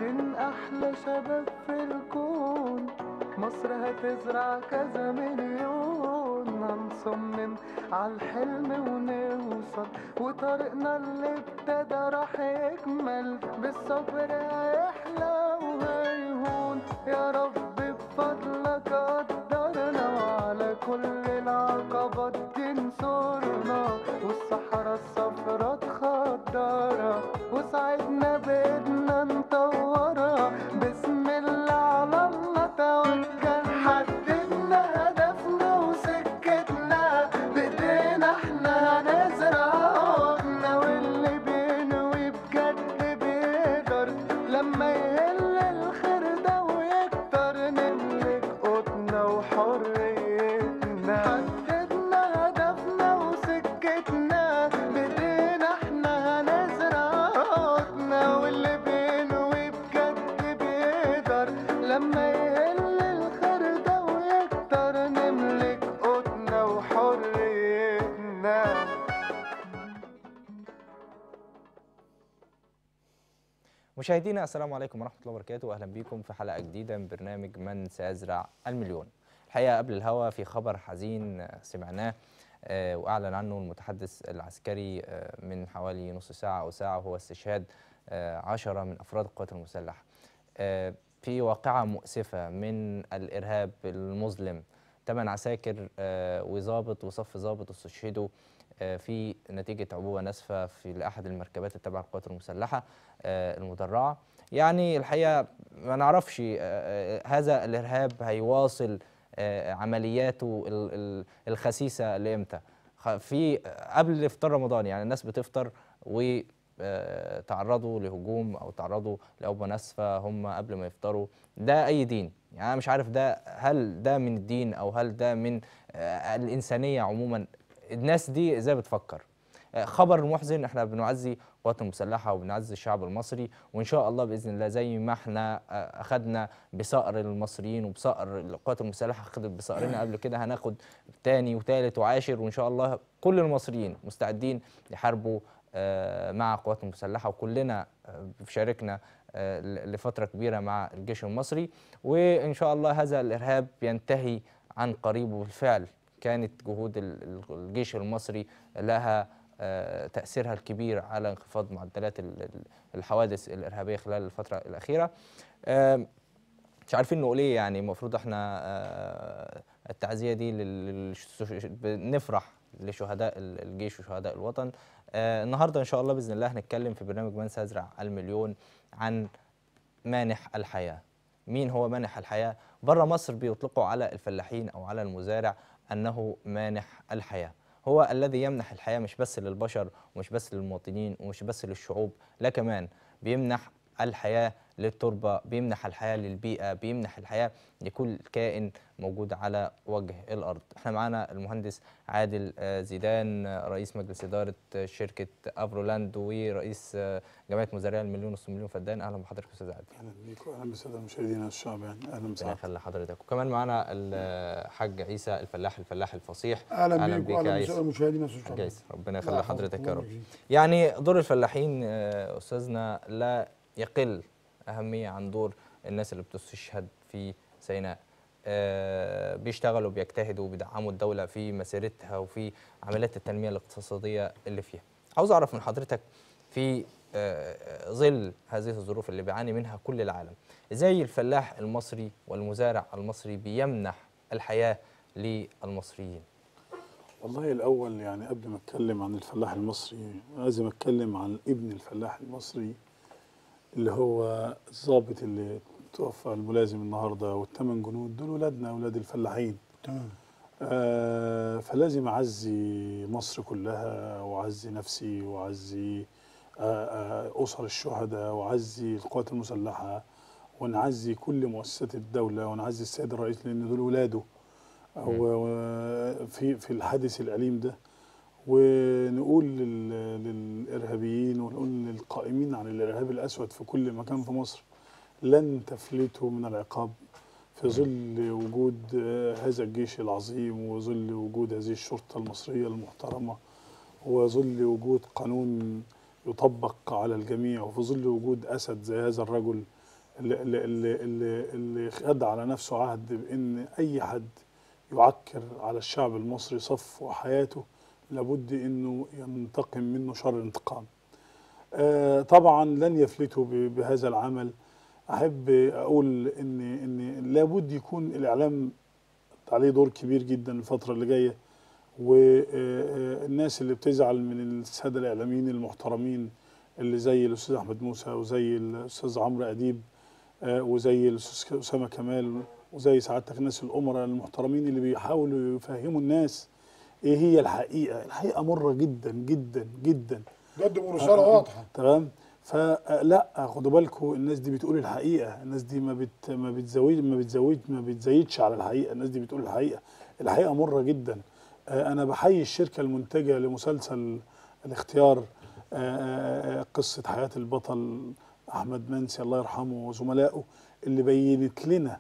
عايشين أحلى شباب في الكون مصر هتزرع كذا مليون هنصمم عالحلم ونوصل وطريقنا اللي ابتدى راح يكمل بالصبر هيحلى وهيهون يا رب بفضلك قدرنا وعلى كل العقبات تنصرنا والصحراء الصفرا تخضرها وساعدنا بإيدنا نطورها بسم الله على الله توكل حددنا هدفنا وسكتنا بإيدينا احنا هنزرع قوتنا واللي بينوي بجد بيقدر لما يهل الخير ده ويكتر نملك قوتنا وحريتنا حددنا هدفنا وسكتنا بإيدينا احنا هنزرع قوتنا واللي بينوي بجد بيقدر لما يهل الخير ده ويكتر نملك قوتنا وحريتنا مشاهدينا السلام عليكم ورحمة الله وبركاته وأهلا بكم في حلقة جديدة من برنامج من سيزرع المليون الحقيقة قبل الهوا في خبر حزين سمعناه آه، وأعلن عنه المتحدث العسكري آه، من حوالي نص ساعة أو ساعة وهو استشهاد آه، عشرة من أفراد القوات المسلحة آه، في واقعة مؤسفة من الإرهاب المظلم ثمان عساكر آه، وظابط وصف ظابط استشهدوا آه، في نتيجة عبوة ناسفة في لأحد المركبات التابعة للقوات المسلحة آه، المدرعة يعني الحقيقة ما نعرفش آه، آه، هذا الإرهاب هيواصل آه، عملياته ال- ال- الخسيسة لإمتى خ- في قبل إفطار رمضان يعني الناس بتفطر و آه، تعرضوا لهجوم او تعرضوا لعبوه ناسفه هم قبل ما يفطروا ده اي دين يعني انا مش عارف ده هل ده من الدين او هل ده من آه، الانسانيه عموما الناس دي ازاي بتفكر آه، خبر محزن احنا بنعزي القوات المسلحه وبنعزي الشعب المصري وان شاء الله باذن الله زي ما احنا آه، اخذنا بصقر المصريين وبصقر القوات المسلحه اخذت بصقرنا قبل كده هناخد تاني وتالت وعاشر وان شاء الله كل المصريين مستعدين يحاربوا آه، مع القوات المسلحه وكلنا آه، شاركنا آه، ل- لفتره كبيره مع الجيش المصري وان شاء الله هذا الارهاب ينتهي عن قريب وبالفعل كانت جهود ال- ال- الجيش المصري لها آه، تاثيرها الكبير على انخفاض معدلات ال- ال- الحوادث الارهابيه خلال الفتره الاخيره آم، مش عارفين نقول ايه يعني المفروض احنا آه، التعزيه دي لل- للش- نفرح لشهداء ال- الجيش وشهداء الوطن آه، النهارده ان شاء الله باذن الله هنتكلم في برنامج من سيزرع المليون عن مانح الحياه مين هو مانح الحياه بره مصر بيطلقوا على الفلاحين او على المزارع انه مانح الحياه هو الذي يمنح الحياه مش بس للبشر ومش بس للمواطنين ومش بس للشعوب لا كمان بيمنح الحياه للتربه بيمنح الحياه للبيئه بيمنح الحياه لكل كائن موجود على وجه الارض احنا معانا المهندس عادل آه، زيدان آه، رئيس مجلس اداره آه، شركه افرولاند ورئيس آه، جمعيه مزارعي المليون ونص مليون فدان اهلا بحضرتك يا استاذ عادل اهلا بيك واهلا بالساده المشاهدين الشعب يعني اهلا ربنا بسعادتك يخلي حضرتك وكمان معانا الحاج عيسى الفلاح الفلاح الفصيح اهلا بيك يا واهلا عيسى بالساده المشاهدين حاج عيسى ربنا الله يخلي يحفظك حضرتك يا رب ويبارك فيك. يعني دور الفلاحين آه، استاذنا لا يقل اهميه عن دور الناس اللي بتستشهد في سيناء آه، بيشتغلوا بيجتهدوا بيدعموا الدوله في مسيرتها وفي عمليات التنميه الاقتصاديه اللي فيها عاوز اعرف من حضرتك في آه، ظل هذه الظروف اللي بيعاني منها كل العالم ازاي الفلاح المصري والمزارع المصري بيمنح الحياه للمصريين والله الاول يعني قبل ما اتكلم عن الفلاح المصري لازم اتكلم عن ابن الفلاح المصري اللي هو الضابط اللي توفى الملازم النهارده والثمان جنود دول ولادنا اولاد الفلاحين تمام آه فلازم اعزي مصر كلها واعزي نفسي واعزي آه آه اسر الشهداء واعزي القوات المسلحه ونعزي كل مؤسسات الدوله ونعزي السيد الرئيس لان دول ولاده و- في في الحادث الاليم ده ونقول لل- للارهابيين ونقول للقائمين عن الارهاب الاسود في كل مكان في مصر لن تفلتوا من العقاب في ظل وجود آه، هذا الجيش العظيم وظل وجود هذه الشرطه المصريه المحترمه وظل وجود قانون يطبق على الجميع وفي ظل وجود اسد زي هذا الرجل اللي, اللي, اللي, اللي, اللي خد على نفسه عهد بان اي حد يعكر على الشعب المصري صفو حياته لابد انه ينتقم منه شر انتقام آه، طبعا لن يفلتوا ب- بهذا العمل احب اقول ان ان لابد يكون الاعلام عليه دور كبير جدا الفتره اللي جايه والناس اللي بتزعل من الساده الاعلاميين المحترمين اللي زي الاستاذ احمد موسى وزي الاستاذ عمرو اديب آه، وزي الاستاذ اسامه كمال وزي سعادتك الناس الامراء المحترمين اللي بيحاولوا يفهموا الناس ايه هي الحقيقه الحقيقه مره جدا جدا جدا قدموا رساله واضحه تمام فلا خدوا بالكم الناس دي بتقول الحقيقه الناس دي ما بت ما بتزود ما بتزود ما بتزيدش على الحقيقه الناس دي بتقول الحقيقه الحقيقه مره جدا آه، انا بحيي الشركه المنتجه لمسلسل الاختيار آه، آه، آه، قصه حياه البطل احمد منسي الله يرحمه وزملائه اللي بينت لنا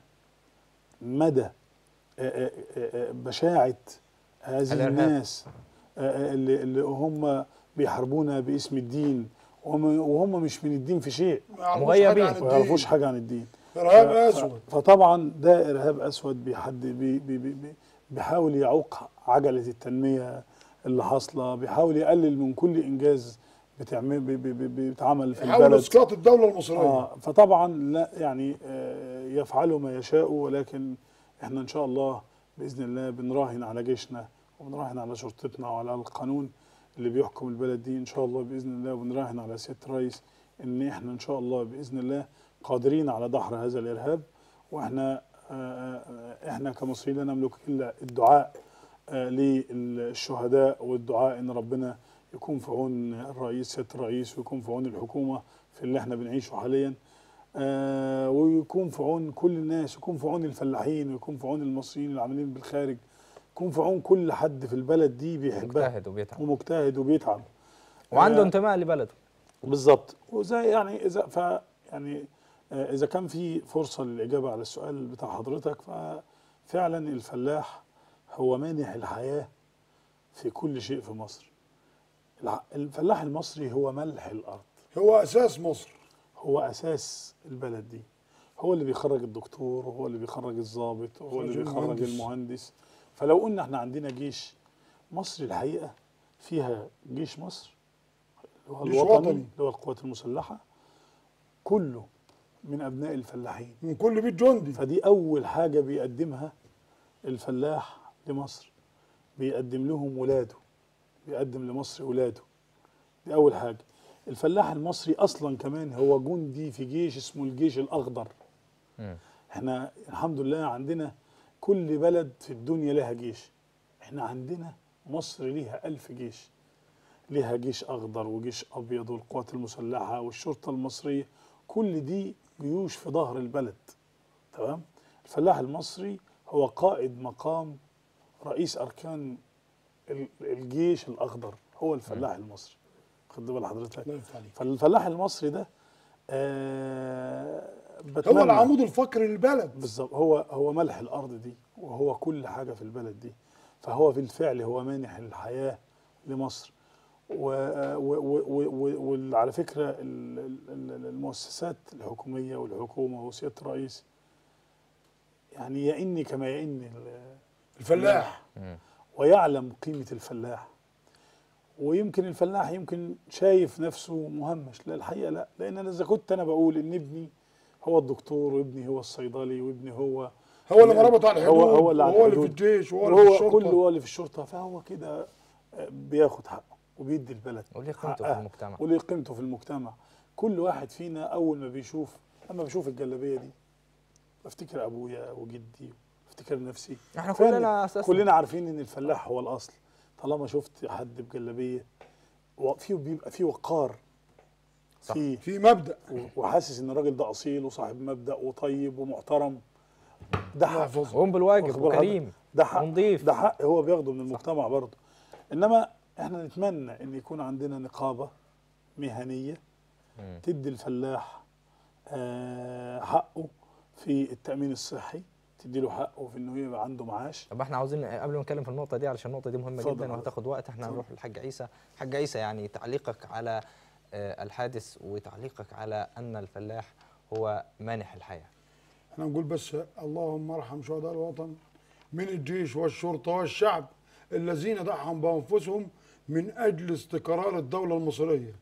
مدى آه، آه، آه، آه، بشاعه هذه الإرهاب. الناس آه، آه، اللي اللي هم بيحاربونا باسم الدين وهم وهم مش من الدين في شيء ما يعرفوش مغيبين. حاجة عن ما يعرفوش الدين. حاجه عن الدين ارهاب ف- اسود فطبعا ده ارهاب اسود بيحد بي بي بي بي بيحاول يعوق عجله التنميه اللي حاصله بيحاول يقلل من كل انجاز بتعمل بي بي بي بيتعمل في يحاول البلد اسقاط الدوله المصريه آه فطبعا لا يعني آه يفعل ما يشاء ولكن احنا ان شاء الله باذن الله بنراهن على جيشنا وبنراهن على شرطتنا وعلى القانون اللي بيحكم البلد دي ان شاء الله باذن الله وبنراهن على سياده الرئيس ان احنا ان شاء الله باذن الله قادرين على دحر هذا الارهاب واحنا آه، آه، احنا كمصريين لا نملك الا الدعاء آه، للشهداء والدعاء ان ربنا يكون في عون الرئيس سياده الرئيس ويكون في عون الحكومه في اللي احنا بنعيشه حاليا آه، ويكون في عون كل الناس يكون في عون الفلاحين ويكون في عون المصريين العاملين بالخارج يكون في عون كل حد في البلد دي بيحبها مجتهد وبيتعب ومجتهد وبيتعب وعنده آه، انتماء لبلده بالظبط وزي يعني اذا ف يعني آه، اذا كان في فرصه للاجابه على السؤال بتاع حضرتك ففعلا الفلاح هو مانح الحياه في كل شيء في مصر الع- الفلاح المصري هو ملح الارض هو اساس مصر هو اساس البلد دي هو اللي بيخرج الدكتور وهو اللي بيخرج الضابط وهو اللي بيخرج بيخرج المهندس. المهندس فلو قلنا احنا عندنا جيش مصر الحقيقه فيها جيش مصر اللي هو جيش الوطني وطني. اللي هو القوات المسلحه كله من ابناء الفلاحين من كل بيت جندي فدي اول حاجه بيقدمها الفلاح لمصر بيقدم لهم ولاده بيقدم لمصر ولاده دي اول حاجه الفلاح المصري اصلا كمان هو جندي في جيش اسمه الجيش الاخضر مم. احنا الحمد لله عندنا كل بلد في الدنيا لها جيش احنا عندنا مصر ليها ألف جيش ليها جيش أخضر وجيش أبيض والقوات المسلحة والشرطة المصرية كل دي جيوش في ظهر البلد تمام الفلاح المصري هو قائد مقام رئيس أركان ال- الجيش الأخضر هو الفلاح المصري خد بال حضرتك الله يفتح عليك. فالفلاح المصري ده آه هو بتمنى- العمود الفقري للبلد بالظبط هو هو ملح الارض دي وهو كل حاجه في البلد دي فهو بالفعل هو مانح الحياه لمصر وعلى فكره ال- ال- ال- المؤسسات الحكوميه والحكومه وسياده الرئيس يعني يئن كما يئن ال- الفلاح مم. ويعلم قيمه الفلاح ويمكن الفلاح يمكن شايف نفسه مهمش لا الحقيقه لا لان انا اذا كنت انا بقول ان ابني هو الدكتور وابني هو الصيدلي وابني هو هو اللي مربط على الحدود هو- هو اللي على وهو اللي في الحدود. الجيش وهو اللي في وهو الشرطه كله هو اللي في الشرطه فهو كده آه، بياخد حقه وبيدي البلد وليه قيمته في حقها المجتمع وليه قيمته في المجتمع كل واحد فينا اول ما بيشوف اما بشوف الجلابيه دي بفتكر ابويا وجدي بفتكر نفسي احنا فعلا كلنا اساسا كلنا عارفين ان الفلاح هو الاصل طالما شفت حد بجلابيه وفي بيبقى في وقار صح. في في مبدا وحاسس ان الراجل ده اصيل وصاحب مبدا وطيب ومحترم ده الله حق يحفظه قوم بالواجب واخد بال حضرتك؟ وكريم ده حق ونضيف ده حق هو بياخده من المجتمع برضه انما احنا نتمنى ان يكون عندنا نقابه مهنيه مم. تدي الفلاح آه، حقه في التامين الصحي تدي له حقه في انه يبقى عنده معاش طب احنا عاوزين قبل ما نتكلم في النقطه دي علشان النقطه دي مهمه اتفضل جدا حضرتك. وهتاخد وقت احنا اتفضل. هنروح للحاج عيسى حاج عيسى يعني تعليقك على آه، الحادث وتعليقك على ان الفلاح هو مانح الحياه احنا نقول بس اللهم ارحم شهداء الوطن من الجيش والشرطه والشعب الذين ضحوا بانفسهم من اجل استقرار الدوله المصريه.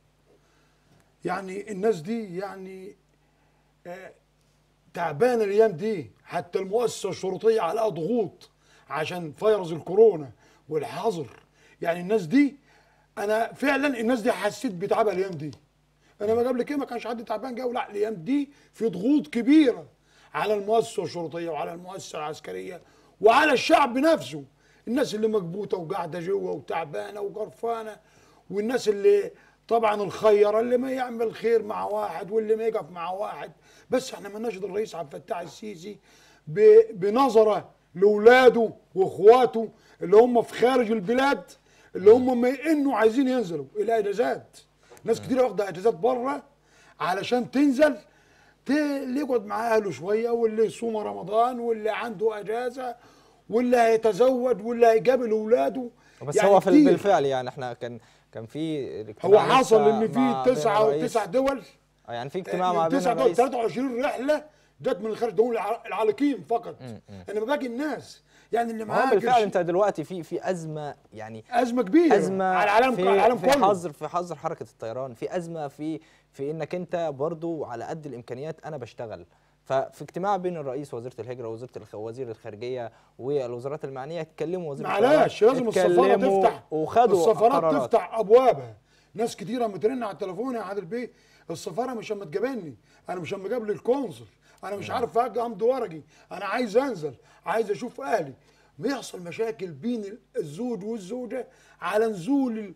يعني الناس دي يعني آه، تعبانه الايام دي حتى المؤسسه الشرطيه عليها ضغوط عشان فيروس الكورونا والحظر يعني الناس دي انا فعلا الناس دي حسيت بتعبها الايام دي انا ما قبل كده ما كانش حد تعبان جو لا الايام دي في ضغوط كبيره على المؤسسه الشرطيه وعلى المؤسسه العسكريه وعلى الشعب نفسه الناس اللي مكبوته وقاعده جوه وتعبانه وقرفانه والناس اللي طبعا الخيره اللي ما يعمل خير مع واحد واللي ما يقف مع واحد بس احنا ما نجد الرئيس عبد الفتاح السيسي ب- بنظره لاولاده واخواته اللي هم في خارج البلاد اللي هم ما انه عايزين ينزلوا الى اجازات ناس كتير واخده اجازات بره علشان تنزل ت- اللي يقعد مع اهله شويه واللي يصوم رمضان واللي عنده اجازه واللي هيتزوج واللي هيقابل اولاده بس يعني هو في كتير. بالفعل يعني احنا كان كان في هو اجتماع حصل لسه ان في مع بين تسعة الرئيس- تسع دول آه، يعني في اجتماع مع بين تسع دول الرئيس 23 رحله جت من الخارج دول الع- العالقين فقط انما باقي الناس يعني اللي هو معاه بالفعل قرش- انت دلوقتي في في ازمه يعني ازمه كبيره ازمه على العالم في على العالم في كله حظر في حظر حركه الطيران في ازمه في في انك انت برضو على قد الامكانيات انا بشتغل ففي اجتماع بين الرئيس ووزيره الهجره ووزيره الخ... وزير الخارجيه والوزارات المعنيه اتكلموا وزير معلش لازم السفاره اتكلموا تفتح وخدوا السفارات قرارات. تفتح ابوابها ناس كتيره مترن على التليفون يا عادل بيه السفاره مش اما تقابلني انا مش اما اقابل القنصل انا مش عارف أجي امضي ورقي انا عايز انزل عايز اشوف اهلي بيحصل مشاكل بين الزوج والزوجه على نزول ال-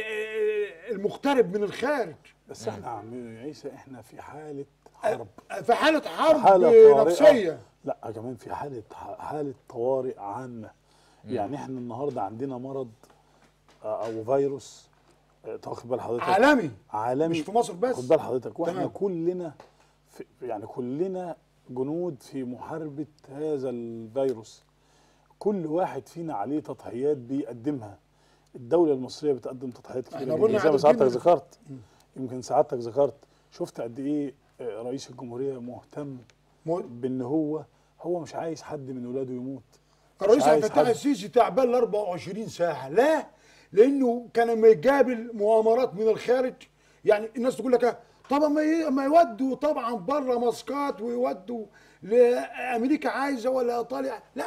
المغترب من الخارج بس احنا يا عم عيسى احنا في حاله حرب في حاله حرب حالة طارئة. نفسيه لا كمان في حالة حالة طوارئ عامة يعني احنا النهارده عندنا مرض آه، او فيروس آه، تاخد بال حضرتك عالمي عالمي مش في مصر بس خد بال حضرتك واحنا تمام. كلنا في يعني كلنا جنود في محاربة هذا الفيروس كل واحد فينا عليه تضحيات بيقدمها الدولة المصرية بتقدم تضحيات كتير احنا جدا قلنا زي ما عدد سعادتك كبير. ذكرت يمكن سعادتك ذكرت شفت قد ايه آه، رئيس الجمهورية مهتم مو- بان هو هو مش عايز حد من ولاده يموت الرئيس مش عبد عايز الفتاح حد. السيسي تعبان ل 24 ساعه لا لانه كان لما يقابل مؤامرات من الخارج يعني الناس تقول لك طب ما ي- ما يودوا طبعا بره مسقط ويودوا لامريكا عايزه ولا ايطاليا لا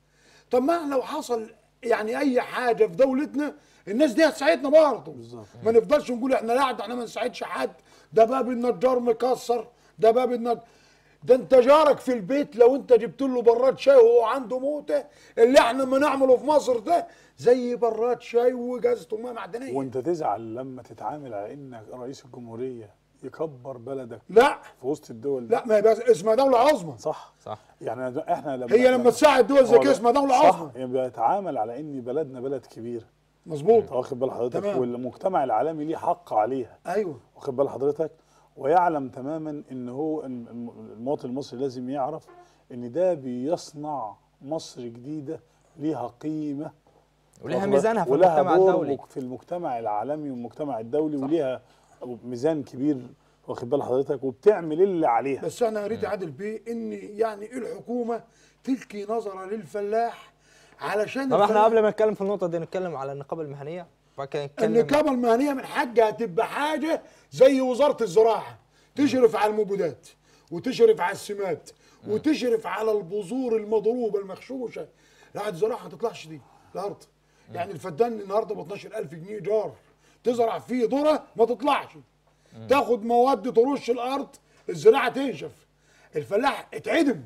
طب ما لو حصل يعني اي حاجه في دولتنا الناس دي هتساعدنا برضه بالظبط. ما نفضلش نقول احنا لا ده احنا ما نساعدش حد ده باب النجار مكسر ده باب النجار ده انت جارك في البيت لو انت جبت له براد شاي وهو عنده موته اللي احنا ما نعمله في مصر ده زي براد شاي وجازة ميه معدنيه وانت تزعل لما تتعامل على ان رئيس الجمهورية يكبر بلدك لا في وسط الدول لا ما يبقى اسمها دوله عظمى صح صح يعني احنا لما هي لما تساعد دول زي هو كده ده- اسمها دوله صح عظمى يعني بيتعامل على ان بلدنا بلد كبير مظبوط انت واخد بال حضرتك تمام. والمجتمع العالمي ليه حق عليها ايوه واخد بال حضرتك ويعلم تماما ان هو إن الم- المواطن المصري لازم يعرف ان ده بيصنع مصر جديده ليها قيمه وليها واخد بالك؟ ميزانها في ولها المجتمع دور الدولي مك- في المجتمع العالمي والمجتمع الدولي وليها ميزان كبير واخد بال حضرتك وبتعمل اللي عليها بس انا اريد اعدل بيه ان يعني الحكومه تلقي نظره للفلاح علشان طب احنا الفلاح- قبل ما نتكلم في النقطه دي نتكلم على النقابه المهنيه وبعد كده نتكلم النقابه المهنيه من حقها تبقى حاجه زي وزاره الزراعه تشرف على المبيدات وتشرف على السمات وتشرف على البذور المضروبه المغشوشه لا الزراعه ما تطلعش دي الارض يعني الفدان النهارده ب 12000 جنيه ايجار تزرع فيه ذره ما تطلعش تاخد مواد ترش الارض الزراعه تنشف الفلاح اتعدم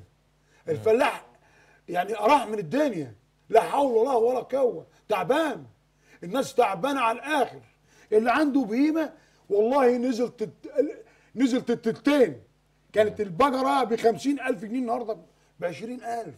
الفلاح يعني راح من الدنيا لا حول ولا ولا قوه تعبان الناس تعبانه على الاخر اللي عنده بهيمه والله نزلت الت- نزلت التلتين كانت البقره ب ألف جنيه النهارده ب ألف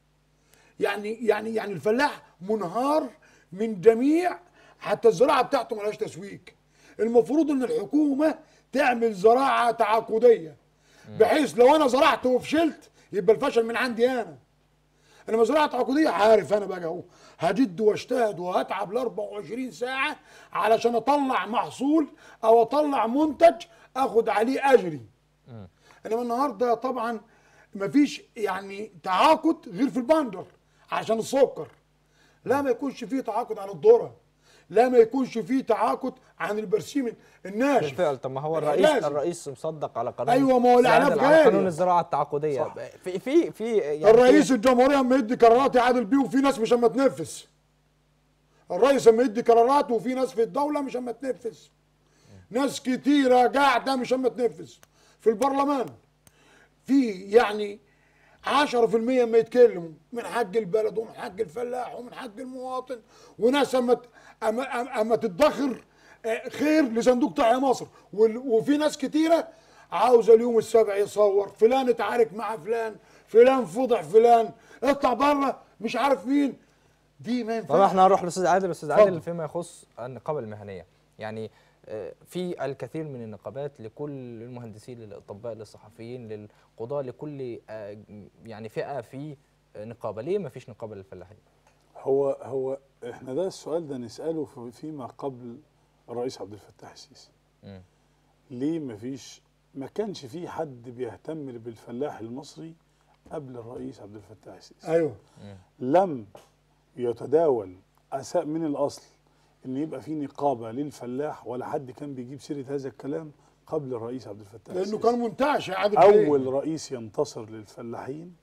يعني يعني يعني الفلاح منهار من جميع حتى الزراعه بتاعته ملهاش تسويق المفروض ان الحكومه تعمل زراعه تعاقديه بحيث لو انا زرعت وفشلت يبقى الفشل من عندي انا انا مزرعه تعاقديه عارف انا بقى اهو هجد واجتهد وهتعب ل 24 ساعه علشان اطلع محصول او اطلع منتج اخد عليه اجري انما النهارده طبعا مفيش يعني تعاقد غير في البندر عشان السكر لا ما يكونش فيه تعاقد عن الذره لا ما يكونش فيه تعاقد عن البرسيم الناشف بالفعل طب ما هو الرئيس لازم. الرئيس مصدق على قانون أيوة، ما هو الإعلام سيادة على غالي. قانون الزراعه التعاقديه صح. في في في يعني الرئيس في الجمهوريه اما يدي قرارات يعادل بيه وفي ناس مش اما تنفذ الرئيس اما يدي قرارات وفي ناس في الدوله مش اما تنفذ ناس كتيره قاعده مش اما تنفذ في البرلمان في يعني 10% ما يتكلموا من حق البلد ومن حق الفلاح ومن حق المواطن وناس اما ت- اما اما, أما تدخر آه، خير لصندوق تحيا مصر وال- وفي ناس كتيره عاوزه اليوم السابع يصور فلان اتعارك مع فلان فلان فضح فلان اطلع بره مش عارف مين دي ما طب ينفعش احنا هنروح لاستاذ عادل استاذ اتفضل. عادل فيما يخص النقابه المهنيه يعني آه، في الكثير من النقابات لكل المهندسين للاطباء للصحفيين للقضاة لكل آه، يعني فئه في نقابه ليه ما فيش نقابه للفلاحين هو هو احنا ده السؤال ده نساله في- فيما قبل الرئيس عبد الفتاح السيسي مم. ليه ما فيش ما كانش في حد بيهتم بالفلاح المصري قبل الرئيس عبد الفتاح السيسي ايوه لم يتداول أساء من الأصل إن يبقى في نقابة للفلاح ولا حد كان بيجيب سيرة هذا الكلام قبل الرئيس عبد الفتاح لانه السيسي. كان منتعش يا عادل بيه. أول رئيس ينتصر للفلاحين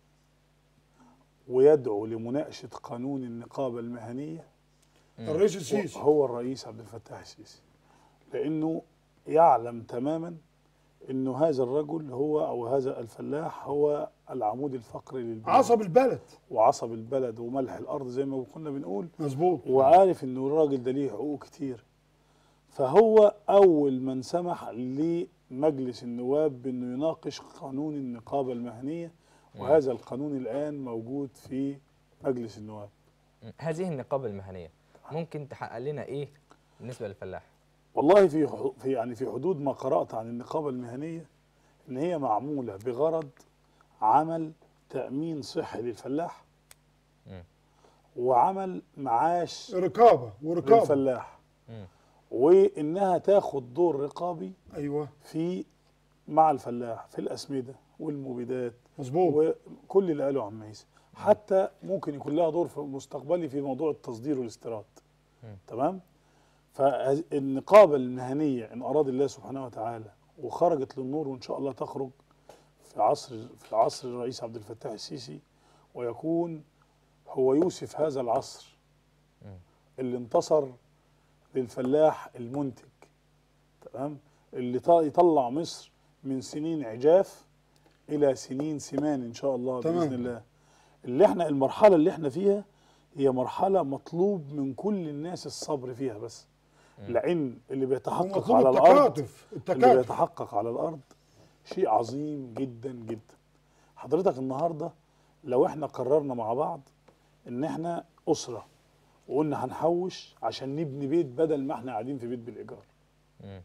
ويدعو لمناقشة قانون النقابة المهنية الرئيس السيسي هو الرئيس عبد الفتاح السيسي لأنه يعلم تماما أنه هذا الرجل هو أو هذا الفلاح هو العمود الفقري للبلد عصب البلد وعصب البلد وملح الأرض زي ما كنا بنقول مظبوط وعارف انه الراجل ده ليه حقوق كتير فهو اول من سمح لمجلس النواب بانه يناقش قانون النقابه المهنيه وهذا القانون الان موجود في مجلس النواب مم. هذه النقابه المهنيه ممكن تحقق لنا ايه بالنسبه للفلاح والله في ح- في يعني في حدود ما قرات عن النقابه المهنيه ان هي معموله بغرض عمل تامين صحي للفلاح مم. وعمل معاش رقابه ورقابه للفلاح مم. وانها تاخد دور رقابي ايوه في مع الفلاح في الاسمده والمبيدات مظبوط وكل اللي قاله عم عيسى حتى ممكن يكون لها دور في مستقبلي في موضوع التصدير والاستيراد مم. تمام فالنقابه المهنيه ان اراد الله سبحانه وتعالى وخرجت للنور وان شاء الله تخرج في عصر في عصر الرئيس عبد الفتاح السيسي ويكون هو يوسف هذا العصر مم. اللي انتصر للفلاح المنتج تمام اللي ط- يطلع مصر من سنين عجاف الى سنين سمان ان شاء الله تمام. باذن الله اللي احنا المرحله اللي احنا فيها هي مرحله مطلوب من كل الناس الصبر فيها بس لان اللي بيتحقق ومطلوب على الارض التكاتف اللي التكاتف بيتحقق على الارض شيء عظيم جدا جدا حضرتك النهارده لو احنا قررنا مع بعض ان احنا اسره وقلنا هنحوش عشان نبني بيت بدل ما احنا قاعدين في بيت بالايجار مم.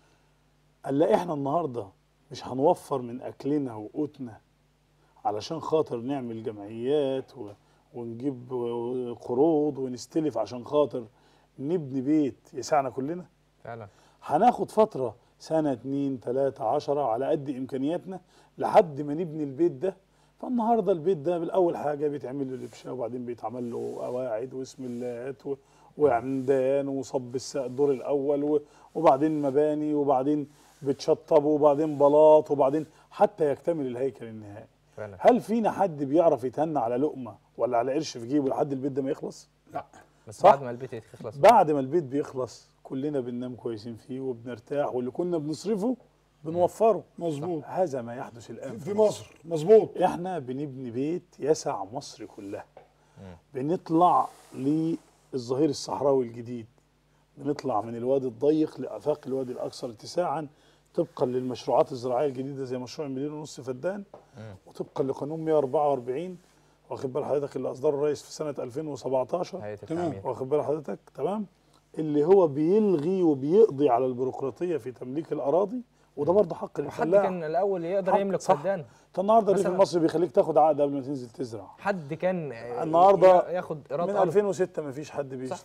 الا احنا النهارده مش هنوفر من اكلنا وقوتنا علشان خاطر نعمل جمعيات و... ونجيب قروض ونستلف عشان خاطر نبني بيت يسعنا كلنا فعلا هناخد فترة سنة اتنين تلاتة عشرة على قد إمكانياتنا لحد ما نبني البيت ده فالنهاردة البيت ده بالأول حاجة بيتعمل له لبشة وبعدين بيتعمل له قواعد واسملات و- وعمدان وصب الس- الدور الأول و- وبعدين مباني وبعدين بتشطب وبعدين بلاط وبعدين حتى يكتمل الهيكل النهائي فعلا هل فينا حد بيعرف يتهنى على لقمة ولا على قرش في جيبه لحد البيت ده ما يخلص؟ لا بس صح. بعد ما البيت يخلص بعد ما البيت بيخلص كلنا بننام كويسين فيه وبنرتاح واللي كنا بنصرفه بنوفره مظبوط هذا ما يحدث الان في مصر مظبوط احنا بنبني بيت يسع مصر كلها بنطلع للظهير الصحراوي الجديد بنطلع من الوادي الضيق لافاق الوادي الاكثر اتساعا طبقا للمشروعات الزراعيه الجديده زي مشروع مليون ونص فدان وطبقا لقانون 144 واخد بال حضرتك اللي اصدره الرئيس في سنه 2017 هيئه تمام. التعمير واخد بال حضرتك تمام اللي هو بيلغي وبيقضي على البيروقراطيه في تمليك الاراضي وده برضه حق وحد للفلاح كان الاول يقدر حق- يملك صح. فدان انت النهارده الريف مثلاً. المصري بيخليك تاخد عقد قبل ما تنزل تزرع حد كان آه، النهارده ي- ياخد ايراد من أرض. 2006 ما فيش حد صح. بيشتري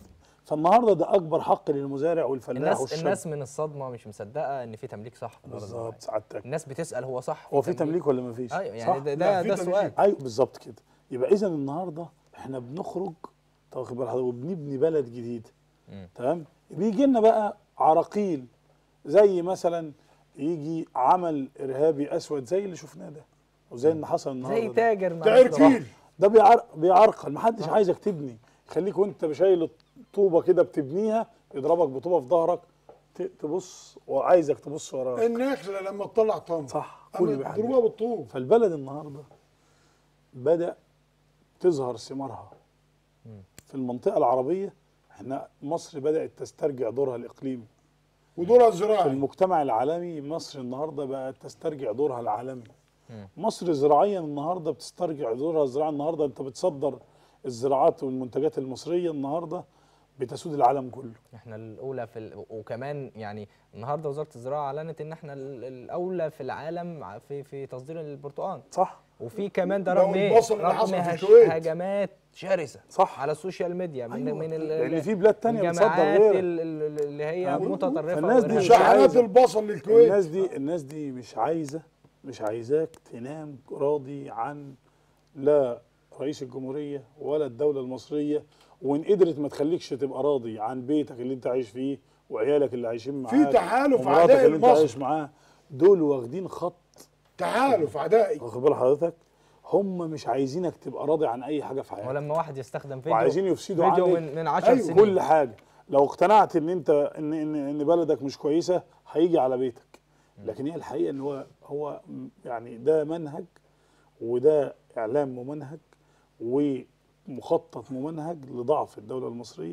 فالنهارده ده اكبر حق للمزارع والفلاح الناس والشاب الناس من الصدمه مش مصدقه ان في تمليك صح في الأرض بالظبط الزراعية. سعادتك الناس بتسال هو صح هو في تمليك ولا ما فيش ايوه صح؟ يعني ده لا، ده, في ده تمليك. سؤال ايوه بالظبط كده يبقى اذا النهارده احنا بنخرج واخد بال حضرتك وبنبني بلد جديد مم. تمام بيجي لنا بقى عراقيل زي مثلا يجي عمل ارهابي اسود زي اللي شفناه ده وزي اللي حصل النهارده زي ده. تاجر مع تعرفيل ده بيعر... بيعرقل محدش عايزك تبني يخليك وانت شايل الطوبه كده بتبنيها يضربك بطوبه في ظهرك ت... تبص وعايزك تبص وراك النخله لما تطلع طم صح كل كل بيحدد. ضربوها بالطوب فالبلد النهارده بدا تظهر ثمارها في المنطقه العربيه احنا مصر بدات تسترجع دورها الاقليمي ودورها في الزراعي المجتمع العالمي مصر النهارده بقت تسترجع دورها العالمي مصر زراعيا النهارده بتسترجع دورها الزراعي النهارده انت بتصدر الزراعات والمنتجات المصريه النهارده بتسود العالم كله احنا الاولى في ال... وكمان يعني النهارده وزاره الزراعه اعلنت ان احنا ال- الاولى في العالم ع- في في تصدير البرتقال صح وفي كمان ده لو رغم ايه البصل اللي رغم حصل في هش- الكويت. هجمات شرسه صح. على السوشيال ميديا من أيوة. من ال- لان في بلاد تانية بتصدر الجماعات غيرك ال- ال- اللي هي أيوة. متطرفه فالناس دي وإرهابية. مش شحنات عايزة- البصل للكويت الناس دي الناس دي مش عايزه مش عايزاك تنام راضي عن لا رئيس الجمهوريه ولا الدوله المصريه وان قدرت ما تخليكش تبقى راضي عن بيتك اللي انت عايش فيه وعيالك اللي عايشين في معاك تحالف ومراتك أعداء اللي انت لمصر. عايش معاها دول واخدين خط تحالف عدائي واخد بال حضرتك هم مش عايزينك تبقى راضي عن اي حاجه في حياتك ولما واحد يستخدم فيديو وعايزين يفسدوا فيديو عليك من من 10 أيوة. سنين كل حاجه لو اقتنعت ان انت ان ان ان بلدك مش كويسه هيجي على بيتك لكن هي الحقيقه ان هو هو م- يعني ده منهج وده اعلام ممنهج ومخطط ممنهج لضعف الدوله المصريه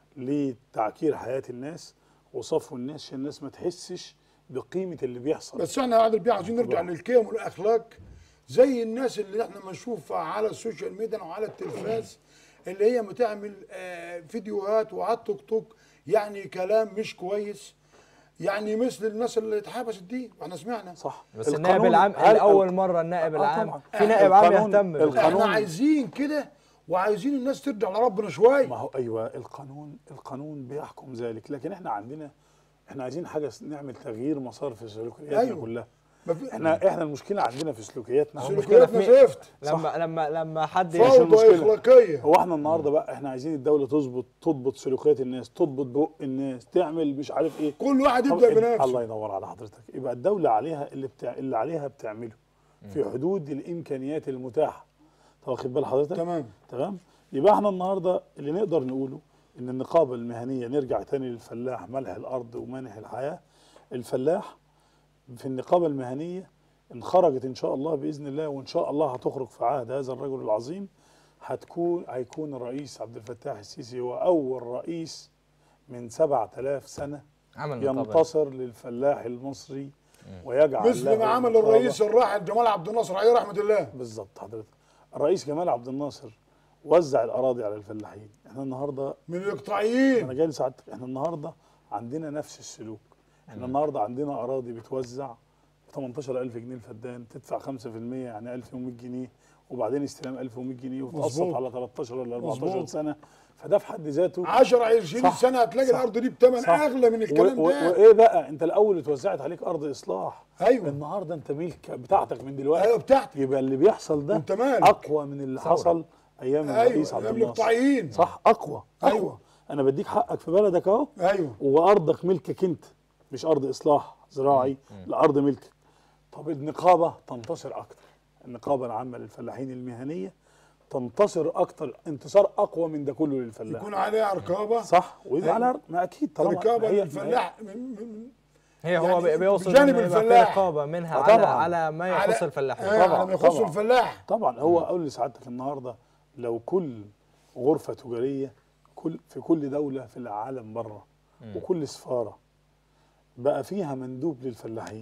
لتعكير حياه الناس وصفو الناس عشان الناس ما تحسش بقيمه اللي بيحصل بس احنا يا عادل بيه عايزين نرجع طبعا. للقيم والاخلاق زي الناس اللي احنا بنشوفها على السوشيال ميديا وعلى التلفاز اللي هي بتعمل آه، فيديوهات وعلى التيك توك يعني كلام مش كويس يعني مثل الناس اللي اتحبست دي واحنا سمعنا صح بس القانون- النائب العام هل- اول مره النائب آه العام طبعاً. في نائب عام القانون- يهتم بال- القانون- احنا عايزين كده وعايزين الناس ترجع لربنا شويه ما هو ايوه القانون القانون بيحكم ذلك لكن احنا عندنا احنا عايزين حاجه س- نعمل تغيير مسار في سلوكياتنا أيوة. كلها ما في- احنا احنا المشكله عندنا في سلوكياتنا هو هو, المشكلة سلوكياتنا في- زفت لما لما لما حد مش فوضى المشكلة. اخلاقيه هو احنا النهارده بقى احنا عايزين الدوله تظبط تضبط سلوكيات الناس تضبط بق الناس تعمل مش عارف ايه كل واحد طب يبدا ال- بنفسه الله ينور على حضرتك يبقى الدوله عليها اللي بتاع اللي عليها بتعمله في حدود الامكانيات المتاحه طب واخد بال حضرتك تمام تمام يبقى احنا النهارده اللي نقدر نقوله ان النقابه المهنيه نرجع تاني للفلاح ملح الارض ومانح الحياه الفلاح في النقابه المهنيه ان خرجت ان شاء الله باذن الله وان شاء الله هتخرج في عهد هذا الرجل العظيم هتكون هيكون الرئيس عبد الفتاح السيسي هو اول رئيس من 7000 سنه عمل نقابة. ينتصر للفلاح المصري ويجعل مثل له ما عمل نقابة. الرئيس الراحل جمال عبد الناصر عليه رحمه الله بالظبط حضرتك الرئيس جمال عبد الناصر وزع الاراضي على الفلاحين احنا النهارده من انا الاقطاعيين جاي لسعادتك احنا النهارده عندنا نفس السلوك احنا النهارده عندنا اراضي بتوزع ب 18000 جنيه الفدان تدفع 5% يعني 1100 جنيه وبعدين استلام 1100 جنيه وتقسط مظبوط. على 13 ولا 14 مظبوط. سنه فده في حد ذاته 10 20 صح، سنه هتلاقي صح، الارض دي بثمن صح. اغلى من الكلام و- و- ده وايه بقى انت الاول اتوزعت عليك ارض اصلاح ايوه النهارده انت ملك بتاعتك من دلوقتي ايوه بتاعتي يبقى اللي بيحصل ده انت مالك. اقوى من اللي حصل ايام الرئيس ايوه عبد من الناصر الاقطاعيين صح اقوى اقوى أيوة. انا بديك حقك في بلدك اهو ايوه وارضك ملكك انت مش ارض اصلاح زراعي الارض ملكك طب النقابه تنتصر اكتر النقابه العامه للفلاحين المهنيه تنتصر اكتر انتصار اقوى من ده كله للفلاح يكون عليها رقابه صح ويبقى أيوة. على ما اكيد طبعا رقابه ما هي- للفلاح من- من- هي هو يعني بي- بيوصل بجانب إن يبقى في الفلاح. رقابه منها آه على طبعاً. على ما على- يخص الفلاحين آه، طبعاً، على ما يخص طبعاً. الفلاح طبعا هو اقول لسعادتك النهارده لو كل غرفه تجاريه كل في كل دوله في العالم بره وكل سفاره بقى فيها مندوب للفلاحين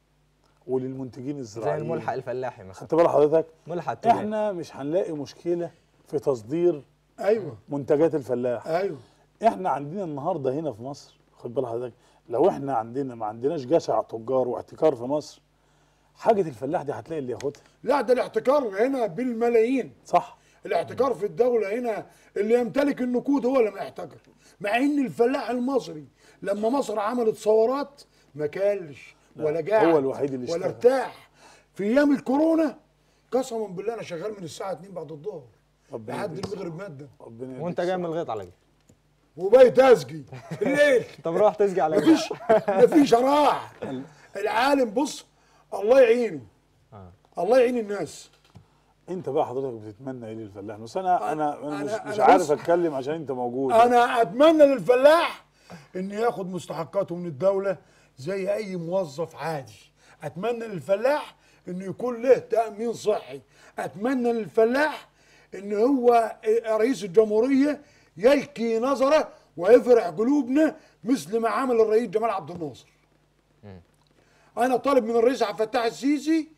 وللمنتجين زي الزراعيين الملحق الفلاحي مثلا خدت بال حضرتك ملحق التجاري احنا مش هنلاقي مشكله في تصدير ايوه منتجات الفلاح ايوه احنا عندنا النهارده هنا في مصر خد بال حضرتك لو احنا عندنا ما عندناش جشع تجار واحتكار في مصر حاجه الفلاح دي هتلاقي اللي ياخدها لا ده الاحتكار هنا بالملايين صح الاحتكار في الدوله هنا اللي يمتلك النقود هو اللي ما يحتكر مع ان الفلاح المصري لما مصر عملت ثورات ما كلش ولا قاعد هو الوحيد اللي ولا اشتغل. ارتاح في ايام الكورونا قسما بالله انا شغال من الساعه 2 بعد الظهر ربنا لحد يديك المغرب ماده ربنا يديك وانت جاي من الغيط على كده وبقيت ازقي في الليل طب روح تسقي على كده مفيش مفيش راح العالم بص الله يعينه آه. الله يعين الناس انت بقى حضرتك بتتمنى ايه للفلاح بس انا انا انا مش, أنا- مش أنا عارف بص- اتكلم عشان انت موجود انا اتمنى للفلاح ان ياخد مستحقاته من الدوله زي اي موظف عادي اتمنى للفلاح انه يكون له تامين صحي اتمنى للفلاح ان هو رئيس الجمهوريه يلقي نظره ويفرح قلوبنا مثل ما عمل الرئيس جمال عبد الناصر انا طالب من الرئيس عبد الفتاح السيسي